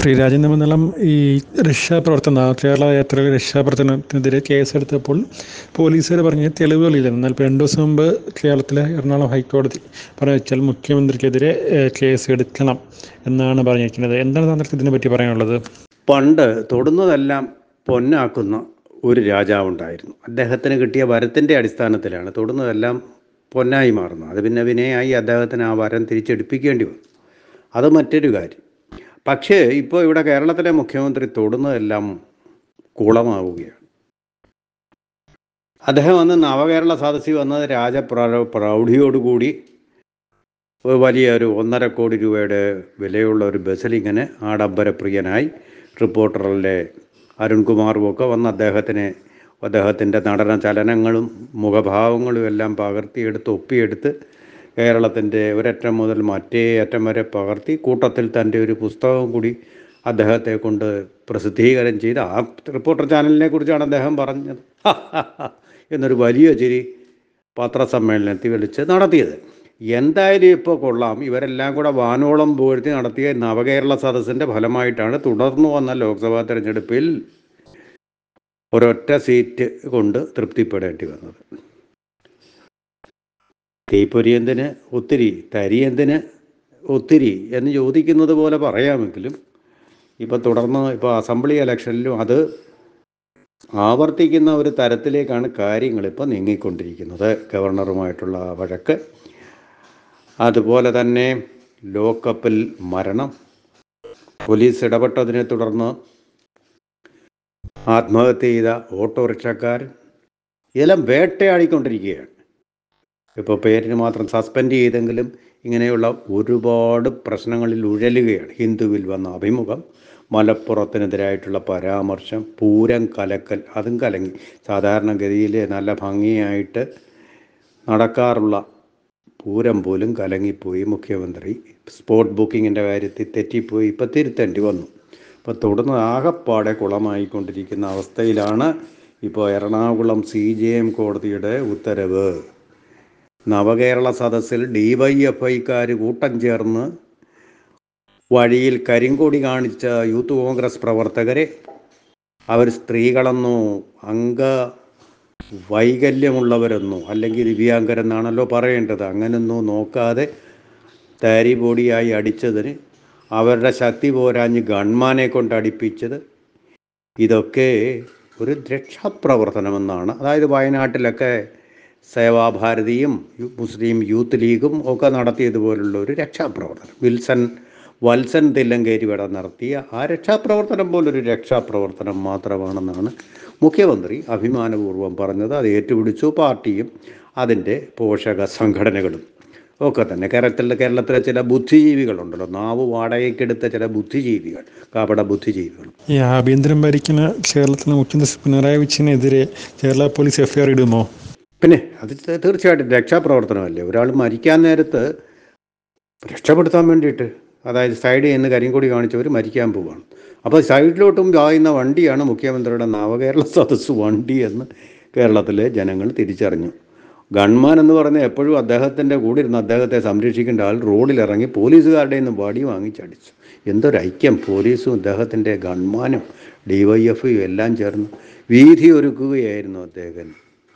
ശ്രീ രാജേന്ദ്ര മണ്ഡലം ഈ രക്ഷാപ്രവർത്തനം കേരള യാത്രയിലെ രക്ഷാപ്രവർത്തനത്തിനെതിരെ കേസെടുത്തപ്പോൾ പോലീസുകാർ പറഞ്ഞ തെളിവുകളില്ല എന്നാൽ ഇപ്പോൾ രണ്ട് ദിവസം മുമ്പ് കേരളത്തിലെ എറണാകുളം ഹൈക്കോടതി പറഞ്ഞു വെച്ചാൽ മുഖ്യമന്ത്രിക്കെതിരെ ഏഹ്, കേസ് എടുക്കണം എന്നാണ് പറഞ്ഞിരിക്കുന്നത് എന്താണ് താങ്കൾക്ക് ഇതിനെപ്പറ്റി പറയാനുള്ളത് പണ്ട് തൊടുന്നതെല്ലാം പൊന്നാക്കുന്ന ഒരു രാജാവുണ്ടായിരുന്നു അദ്ദേഹത്തിന് കിട്ടിയ വരത്തിൻ്റെ അടിസ്ഥാനത്തിലാണ് തൊടുന്നതെല്ലാം പൊന്നായി മാറുന്നത് അത് പിന്നെ വിനയായി അദ്ദേഹത്തിന് ആ വരം തിരിച്ചെടുപ്പിക്കേണ്ടി വന്നു അത് മറ്റൊരു കാര്യം പക്ഷേ ഇപ്പോൾ ഇവിടെ കേരളത്തിലെ മുഖ്യമന്ത്രി തൊടുന്നതെല്ലാം കുളമാവുകയാണ് അദ്ദേഹം അന്ന് നവകേരള സദസ്സിൽ വന്നത് രാജപ്ര പ്രൗഢിയോടുകൂടി ഒരു വലിയ ഒരു ഒന്നര കോടി രൂപയുടെ വിലയുള്ള ഒരു ബസ്സിലിങ്ങനെ ആഡംബരപ്രിയനായി റിപ്പോർട്ടറിലെ അരുൺകുമാറും ഒക്കെ വന്ന് അദ്ദേഹത്തിനെ അദ്ദേഹത്തിൻ്റെ നടന ചലനങ്ങളും മുഖഭാവങ്ങളും എല്ലാം പകർത്തിയെടുത്ത് ഒപ്പിയെടുത്ത് കേരളത്തിൻ്റെ ഒരറ്റം മുതൽ മറ്റേ അറ്റം വരെ പകർത്തി കൂട്ടത്തിൽ തൻ്റെ ഒരു പുസ്തകം കൂടി അദ്ദേഹത്തെ കൊണ്ട് പ്രസിദ്ധീകരണം ചെയ്ത് ആ റിപ്പോർട്ടർ ചാനലിനെ കുറിച്ചാണ് അദ്ദേഹം പറഞ്ഞത് എന്നൊരു വലിയ ചിരി പത്രസമ്മേളനത്തിൽ വിളിച്ച് നടത്തിയത് എന്തായാലും ഇപ്പോൾ കൊള്ളാം ഇവരെല്ലാം കൂടെ വാനോളം പുകഴ്ത്തി നടത്തിയ നവകേരള സദസ്സിൻ്റെ ഫലമായിട്ടാണ് തുടർന്നു വന്ന ലോക്സഭാ തെരഞ്ഞെടുപ്പിൽ ഒരൊറ്റ സീറ്റ് കൊണ്ട് തൃപ്തിപ്പെടേണ്ടി വന്നത് തീപ്പൊരി എന്തിന് ഒത്തിരി തരി എന്തിന് ഒത്തിരി എന്ന് ചോദിക്കുന്നത് പോലെ പറയാമെങ്കിലും ഇപ്പോൾ തുടർന്ന് ഇപ്പോൾ അസംബ്ലി ഇലക്ഷനിലും അത് ആവർത്തിക്കുന്ന ഒരു തരത്തിലേക്കാണ് കാര്യങ്ങൾ ഇപ്പോൾ നീങ്ങിക്കൊണ്ടിരിക്കുന്നത് ഗവർണറുമായിട്ടുള്ള ആ വഴക്ക് അതുപോലെ തന്നെ ലോക്കപ്പിൽ മരണം പോലീസ് ഇടപെട്ടതിനെ തുടർന്ന് ആത്മഹത്യ ചെയ്ത ഓട്ടോറിക്ഷക്കാരൻ ഇതെല്ലാം വേട്ടയാടിക്കൊണ്ടിരിക്കുകയാണ് ഇപ്പോൾ പേരിന് മാത്രം സസ്പെൻഡ് ചെയ്തെങ്കിലും ഇങ്ങനെയുള്ള ഒരുപാട് പ്രശ്നങ്ങളിൽ ഉഴലുകയാണ് ഹിന്ദുവിൽ വന്ന അഭിമുഖം മലപ്പുറത്തിനെതിരായിട്ടുള്ള പരാമർശം പൂരം കലക്കൽ അതും കലങ്ങി സാധാരണഗതിയിൽ നല്ല ഭംഗിയായിട്ട് നടക്കാറുള്ള പൂരം പോലും കലങ്ങിപ്പോയി മുഖ്യമന്ത്രി സ്പോട്ട് ബുക്കിങ്ങിൻ്റെ കാര്യത്തിൽ തെറ്റിപ്പോയി ഇപ്പോൾ തിരുത്തേണ്ടി വന്നു ഇപ്പോൾ തുടർന്ന് ആകപ്പാടെ കുളമായിക്കൊണ്ടിരിക്കുന്ന അവസ്ഥയിലാണ് ഇപ്പോൾ എറണാകുളം സി ജെ എം കോടതിയുടെ ഉത്തരവ് നവകേരള സദസ്സിൽ ഡി വൈ എഫ് ഐക്കാർ കൂട്ടം ചേർന്ന് വഴിയിൽ കരിങ്കൊടി കാണിച്ച യൂത്ത് കോൺഗ്രസ് പ്രവർത്തകരെ അവർ സ്ത്രീകളെന്നോ അംഗ വൈകല്യമുള്ളവരെന്നോ അല്ലെങ്കിൽ ദിവ്യാംഗരെന്നാണല്ലോ പറയേണ്ടത് അങ്ങനൊന്നും നോക്കാതെ താരി പൊടിയായി അടിച്ചതിന് അവരുടെ ശക്തി പോരാഞ്ഞ് ഗൺമാനെ കൊണ്ട് അടിപ്പിച്ചത് ഇതൊക്കെ ഒരു രക്ഷാപ്രവർത്തനമെന്നാണ് അതായത് വയനാട്ടിലൊക്കെ സേവാഭാരതിയും യു- മുസ്ലിം യൂത്ത് ലീഗും ഒക്കെ നടത്തിയതുപോലുള്ള ഒരു രക്ഷാപ്രവർത്തനം വിൽസൺ വത്സൻ തില്ലങ്കേരി ഇവിടെ നടത്തിയ ആ രക്ഷാപ്രവർത്തനം പോലൊരു രക്ഷാപ്രവർത്തനം മാത്രമാണെന്നാണ് മുഖ്യമന്ത്രി അഭിമാനപൂർവ്വം പറഞ്ഞത് അത് ഏറ്റുപിടിച്ചു പാർട്ടിയും അതിൻ്റെ പോഷക സംഘടനകളും ഒക്കെ തന്നെ കേരളത്തിലെ കേരളത്തിലെ ചില ബുദ്ധിജീവികളുണ്ടല്ലോ നാവ് വാടകയ്ക്കെടുത്ത ചില ബുദ്ധിജീവികൾ കാപട ബുദ്ധിജീവികൾ ഈ ആഭ്യന്തരം ഭരിക്കുന്ന കേരളത്തിലെ മുഖ്യമന്ത്രി പിണറായി വിജയനെതിരെ കേരള പോലീസ് എഫ്ഐആർ ഇടുമോ പിന്നെ അത് ത- തീർച്ചയായിട്ടും രക്ഷാപ്രവർത്തനമല്ലേ ഒരാൾ മരിക്കാൻ നേരത്ത് രക്ഷപ്പെടുത്താൻ വേണ്ടിയിട്ട് അതായത് സൈഡിൽ നിന്ന് കരിങ്കൊടി കാണിച്ചവർ മരിക്കാൻ പോവുകയാണ് അപ്പോൾ സൈഡിലോട്ടും പായുന്ന വണ്ടിയാണ് മുഖ്യമന്ത്രിയുടെ നവകേരള സദസ്സ് വണ്ടി എന്ന് കേരളത്തിലെ ജനങ്ങൾ തിരിച്ചറിഞ്ഞു ഗൺമാൻ എന്ന് പറഞ്ഞാൽ എപ്പോഴും അദ്ദേഹത്തിൻ്റെ കൂടെ ഇരുന്ന് അദ്ദേഹത്തെ സംരക്ഷിക്കേണ്ട ആൾ റോഡിലിറങ്ങി പോലീസുകാരുടെ നിന്ന് വടി വാങ്ങിച്ചടിച്ചു എന്തൊരു ഐക്യം പോലീസും അദ്ദേഹത്തിൻ്റെ ഗൺമാനും ഡി വൈ എഫും എല്ലാം ചേർന്ന് വീതി ഒരുക്കുകയായിരുന്നു അദ്ദേഹം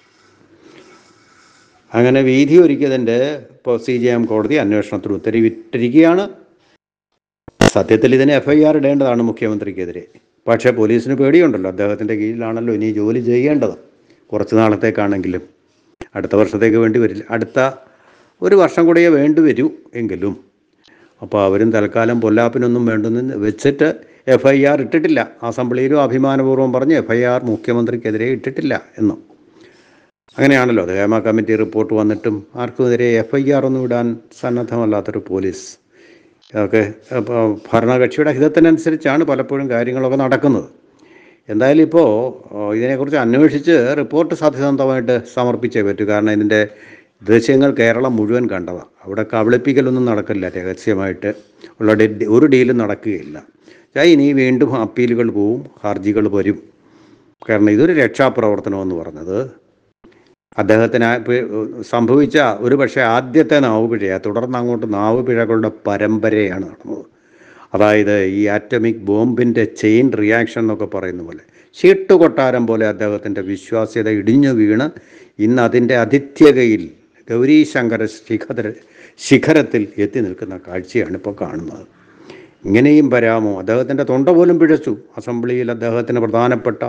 അങ്ങനെ വീതി ഒരുക്കിയതിൻ്റെ ഇപ്പോൾ സി ജെ എം കോടതി അന്വേഷണത്തിന് ഉത്തരവിട്ടിരിക്കുകയാണ് സത്യത്തിൽ ഇതിന് എഫ് ഐ ആർ ഇടേണ്ടതാണ് മുഖ്യമന്ത്രിക്കെതിരെ പക്ഷേ പോലീസിന് പേടിയുണ്ടല്ലോ അദ്ദേഹത്തിൻ്റെ കീഴിലാണല്ലോ ഇനി ജോലി ചെയ്യേണ്ടത് കുറച്ച് നാളത്തേക്കാണെങ്കിലും അടുത്ത വർഷത്തേക്ക് വേണ്ടി വരില്ല അടുത്ത ഒരു വർഷം കൂടിയേ വേണ്ടി വരൂ എങ്കിലും അപ്പോൾ അവരും തൽക്കാലം പൊല്ലാപ്പിനൊന്നും വേണ്ടെന്ന് വെച്ചിട്ട് എഫ് ഐ ആർ ഇട്ടിട്ടില്ല അസംബ്ലിയിലും അഭിമാനപൂർവ്വം പറഞ്ഞ് എഫ് ഐ ആർ മുഖ്യമന്ത്രിക്കെതിരെ ഇട്ടിട്ടില്ല എന്നും അങ്ങനെയാണല്ലോ അത് ഹേമ കമ്മിറ്റി റിപ്പോർട്ട് വന്നിട്ടും ആർക്കുമെതിരെ എഫ് ഐ ആർ ഒന്നും ഇടാൻ സന്നദ്ധമല്ലാത്തൊരു പോലീസ് ഒക്കെ അപ്പോൾ ഭരണകക്ഷിയുടെ ഹിതത്തിനനുസരിച്ചാണ് പലപ്പോഴും കാര്യങ്ങളൊക്കെ നടക്കുന്നത് എന്തായാലും ഇപ്പോൾ ഇതിനെക്കുറിച്ച് അന്വേഷിച്ച് റിപ്പോർട്ട് സത്യസന്ധമായിട്ട് സമർപ്പിച്ചേ പറ്റൂ കാരണം ഇതിൻ്റെ ദൃശ്യങ്ങൾ കേരളം മുഴുവൻ കണ്ടതാണ് അവിടെ കബളിപ്പിക്കലൊന്നും നടക്കില്ല രഹസ്യമായിട്ട് ഉള്ള ഡി- ഒരു ഡീലും നടക്കുകയില്ല പക്ഷേ ഇനി വീണ്ടും അപ്പീലുകൾ പോവും ഹർജികൾ വരും കാരണം ഇതൊരു രക്ഷാപ്രവർത്തനമെന്ന് പറഞ്ഞത് അദ്ദേഹത്തിന് ആ പി- സംഭവിച്ച ഒരു പക്ഷേ ആദ്യത്തെ നാവ് പിഴയാണ് തുടർന്ന് അങ്ങോട്ട് നാവ് പിഴകളുടെ പരമ്പരയാണ് നടന്നത് അതായത് ഈ ആറ്റമിക് ബോംബിൻ്റെ ചെയിൻ റിയാക്ഷൻ എന്നൊക്കെ പറയുന്ന പോലെ ചീട്ടുകൊട്ടാരം പോലെ അദ്ദേഹത്തിൻ്റെ വിശ്വാസ്യത ഇടിഞ്ഞു വീണ് ഇന്ന് അതിൻ്റെ അതിഥ്യകയിൽ ഗൗരീശങ്കര ശിഖര ശിഖരത്തിൽ എത്തി നിൽക്കുന്ന കാഴ്ചയാണ് ഇപ്പോൾ കാണുന്നത് ഇങ്ങനെയും വരാമോ അദ്ദേഹത്തിൻ്റെ തൊണ്ട പോലും പിഴച്ചു അസംബ്ലിയിൽ അദ്ദേഹത്തിന് പ്രധാനപ്പെട്ട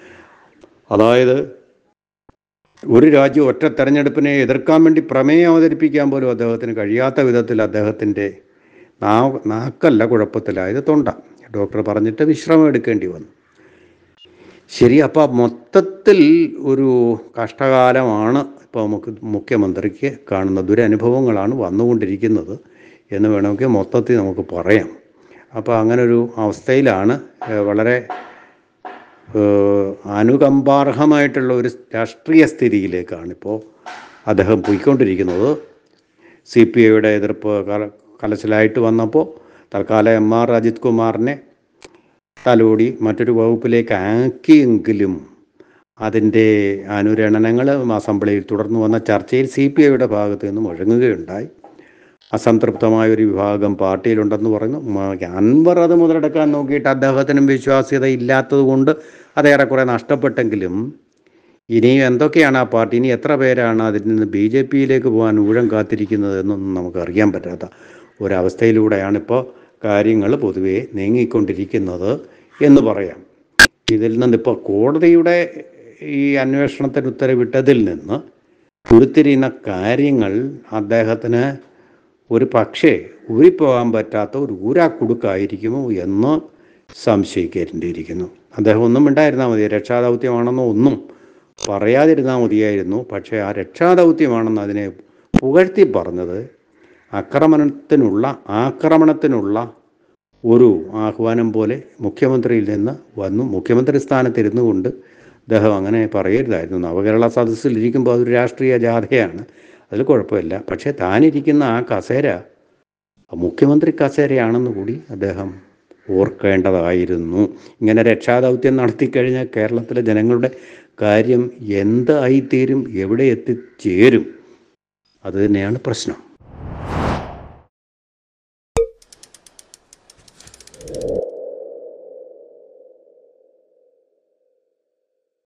അതായത് ഒരു രാജ്യം ഒറ്റ തെരഞ്ഞെടുപ്പിനെ എതിർക്കാൻ വേണ്ടി പ്രമേയം അവതരിപ്പിക്കാൻ പോലും അദ്ദേഹത്തിന് കഴിയാത്ത വിധത്തിൽ അദ്ദേഹത്തിൻ്റെ നാ നാക്കല്ല കുഴപ്പത്തിലായത് തൊണ്ട ഡോക്ടർ പറഞ്ഞിട്ട് വിശ്രമം എടുക്കേണ്ടി വന്നു ശരി അപ്പോൾ മൊത്തത്തിൽ ഒരു കഷ്ടകാലമാണ് ഇപ്പോൾ നമുക്ക് മുഖ്യമന്ത്രിക്ക് കാണുന്ന ദുരനുഭവങ്ങളാണ് വന്നുകൊണ്ടിരിക്കുന്നത് എന്ന് വേണമെങ്കിൽ മൊത്തത്തിൽ നമുക്ക് പറയാം അപ്പോൾ അങ്ങനൊരു അവസ്ഥയിലാണ് ഏഹ്, വളരെ ഏഹ്, അനുകമ്പാർഹമായിട്ടുള്ള ഒരു രാഷ്ട്രീയ സ്ഥിതിയിലേക്കാണ് ഇപ്പോൾ അദ്ദേഹം പോയിക്കൊണ്ടിരിക്കുന്നത് സി പി ഐയുടെ എതിർപ്പ് കല കലശലായിട്ട് വന്നപ്പോൾ തൽക്കാലം എം ആർ അജിത് കുമാറിനെ തലോടി മറ്റൊരു വകുപ്പിലേക്ക് ആക്കിയെങ്കിലും അതിൻ്റെ അനുരണനങ്ങൾ അസംബ്ലിയിൽ തുടർന്നു വന്ന ചർച്ചയിൽ സി പി ഐയുടെ ഭാഗത്ത് നിന്ന് മുഴങ്ങുകയുണ്ടായി അസംതൃപ്തമായ ഒരു വിഭാഗം പാർട്ടിയിലുണ്ടെന്ന് പറഞ്ഞു മ- അൻവർ അത് മുതലെടുക്കാൻ നോക്കിയിട്ട് അദ്ദേഹത്തിനും വിശ്വാസ്യത ഇല്ലാത്തത് കൊണ്ട് അത് ഏറെക്കുറെ നഷ്ടപ്പെട്ടെങ്കിലും ഇനിയും എന്തൊക്കെയാണ് ആ പാർട്ടി ഇനി എത്ര പേരാണ് അതിൽ നിന്ന് ബി ജെ പിയിലേക്ക് പോകാൻ ഊഴം കാത്തിരിക്കുന്നത് എന്നൊന്നും നമുക്ക് അറിയാൻ പറ്റാത്ത ഒരവസ്ഥയിലൂടെയാണ് ഇപ്പോൾ കാര്യങ്ങൾ പൊതുവേ നീങ്ങിക്കൊണ്ടിരിക്കുന്നത് എന്ന് പറയാം ഇതിൽ നിന്നിപ്പോൾ കോടതിയുടെ ഈ അന്വേഷണത്തിന് ഉത്തരവിട്ടതിൽ നിന്ന് ഉരുത്തിരിയുന്ന കാര്യങ്ങൾ അദ്ദേഹത്തിന് ഒരു പക്ഷേ ഊരിപ്പോകാൻ പറ്റാത്ത ഒരു ഊരാക്കുടുക്കായിരിക്കുമോ എന്ന് സംശയിക്കേണ്ടിയിരിക്കുന്നു അദ്ദേഹം ഒന്നും ഉണ്ടായിരുന്നാൽ മതി രക്ഷാദൗത്യമാണെന്നോ ഒന്നും പറയാതിരുന്നാൽ മതിയായിരുന്നു പക്ഷേ ആ രക്ഷാദൗത്യമാണെന്ന് അതിനെ പുകഴ്ത്തി പറഞ്ഞത് ആക്രമണത്തിനുള്ള ആക്രമണത്തിനുള്ള ഒരു ആഹ്വാനം പോലെ മുഖ്യമന്ത്രിയിൽ നിന്ന് വന്നു മുഖ്യമന്ത്രി സ്ഥാനത്തിരുന്നു കൊണ്ട് അദ്ദേഹം അങ്ങനെ പറയരുതായിരുന്നു നവകേരള സദസ്സിൽ ഇരിക്കുമ്പോൾ അതൊരു രാഷ്ട്രീയ ജാഥയാണ് അതിൽ കുഴപ്പമില്ല പക്ഷേ താനിരിക്കുന്ന ആ കസേര മുഖ്യമന്ത്രി കസേരയാണെന്ന് കൂടി അദ്ദേഹം ഓർക്കേണ്ടതായിരുന്നു ഇങ്ങനെ രക്ഷാദൗത്യം നടത്തിക്കഴിഞ്ഞാൽ കേരളത്തിലെ ജനങ്ങളുടെ കാര്യം എന്തായിത്തീരും എവിടെ എത്തിച്ചേരും അത് തന്നെയാണ് പ്രശ്നം